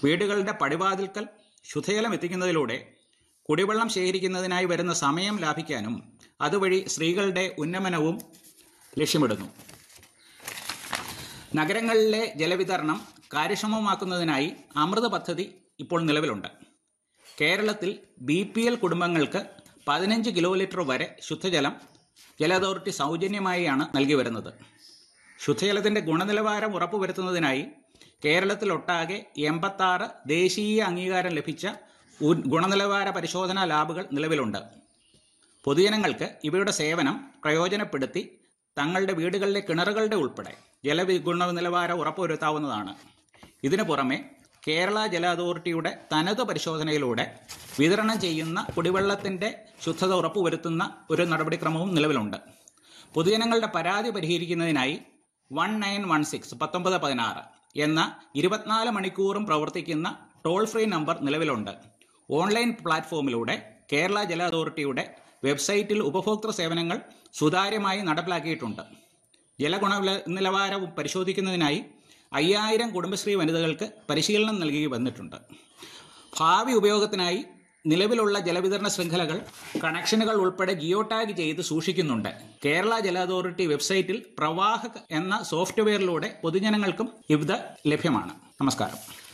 വീടുകളുടെ പടിവാതിൽക്കൽ ശുദ്ധജലം എത്തിക്കുന്നതിലൂടെ കുടിവെള്ളം ശേഖരിക്കുന്നതിനായി വരുന്ന സമയം ലാഭിക്കാനും അതുവഴി സ്ത്രീകളുടെ ഉന്നമനവും ലക്ഷ്യമിടുന്നു നഗരങ്ങളിലെ ജലവിതരണം കാര്യക്ഷമമാക്കുന്നതിനായി അമൃത പദ്ധതി ഇപ്പോൾ നിലവിലുണ്ട് കേരളത്തിൽ ബി പി എൽ കുടുംബങ്ങൾക്ക് പതിനഞ്ച് കിലോ ലിറ്റർ വരെ ശുദ്ധജലം ജല അതോറിറ്റി സൗജന്യമായാണ് നൽകി വരുന്നത് ശുദ്ധജലത്തിൻ്റെ ഗുണനിലവാരം ഉറപ്പുവരുത്തുന്നതിനായി കേരളത്തിലൊട്ടാകെ എൺപത്താറ് ദേശീയ അംഗീകാരം ലഭിച്ച ഉ- ഗുണനിലവാര പരിശോധനാ ലാബുകൾ നിലവിലുണ്ട് പൊതുജനങ്ങൾക്ക് ഇവയുടെ സേവനം പ്രയോജനപ്പെടുത്തി തങ്ങളുടെ വീടുകളിലെ കിണറുകളുടെ ഉൾപ്പെടെ ജല ഗുണനിലവാരം ഉറപ്പുവരുത്താവുന്നതാണ് ഇതിനു പുറമെ കേരള ജല അതോറിറ്റിയുടെ തനത് പരിശോധനയിലൂടെ വിതരണം ചെയ്യുന്ന കുടിവെള്ളത്തിൻ്റെ ശുദ്ധത ഉറപ്പുവരുത്തുന്ന ഒരു നടപടിക്രമവും നിലവിലുണ്ട് പൊതുജനങ്ങളുടെ പരാതി പരിഹരിക്കുന്നതിനായി വൺ നയൻ വൺ സിക്സ് പത്തൊമ്പത് പതിനാറ് എന്ന ഇരുപത്തിനാല് മണിക്കൂറും പ്രവർത്തിക്കുന്ന ടോൾ ഫ്രീ നമ്പർ നിലവിലുണ്ട് ഓൺലൈൻ പ്ലാറ്റ്ഫോമിലൂടെ കേരള ജല അതോറിറ്റിയുടെ വെബ്സൈറ്റിൽ ഉപഭോക്തൃ സേവനങ്ങൾ സുതാര്യമായി നടപ്പിലാക്കിയിട്ടുണ്ട് ജലഗുണ നിലവാരവും പരിശോധിക്കുന്നതിനായി അയ്യായിരം കുടുംബശ്രീ വനിതകൾക്ക് പരിശീലനം നൽകി വന്നിട്ടുണ്ട് ഭാവി ഉപയോഗത്തിനായി നിലവിലുള്ള ജലവിതരണ ശൃംഖലകൾ കണക്ഷനുകൾ ഉൾപ്പെടെ ജിയോ ടാഗ് ചെയ്ത് സൂക്ഷിക്കുന്നുണ്ട് കേരള ജല അതോറിറ്റി വെബ്സൈറ്റിൽ പ്രവാഹക് എന്ന സോഫ്റ്റ്വെയറിലൂടെ പൊതുജനങ്ങൾക്കും ഇത് ലഭ്യമാണ് നമസ്കാരം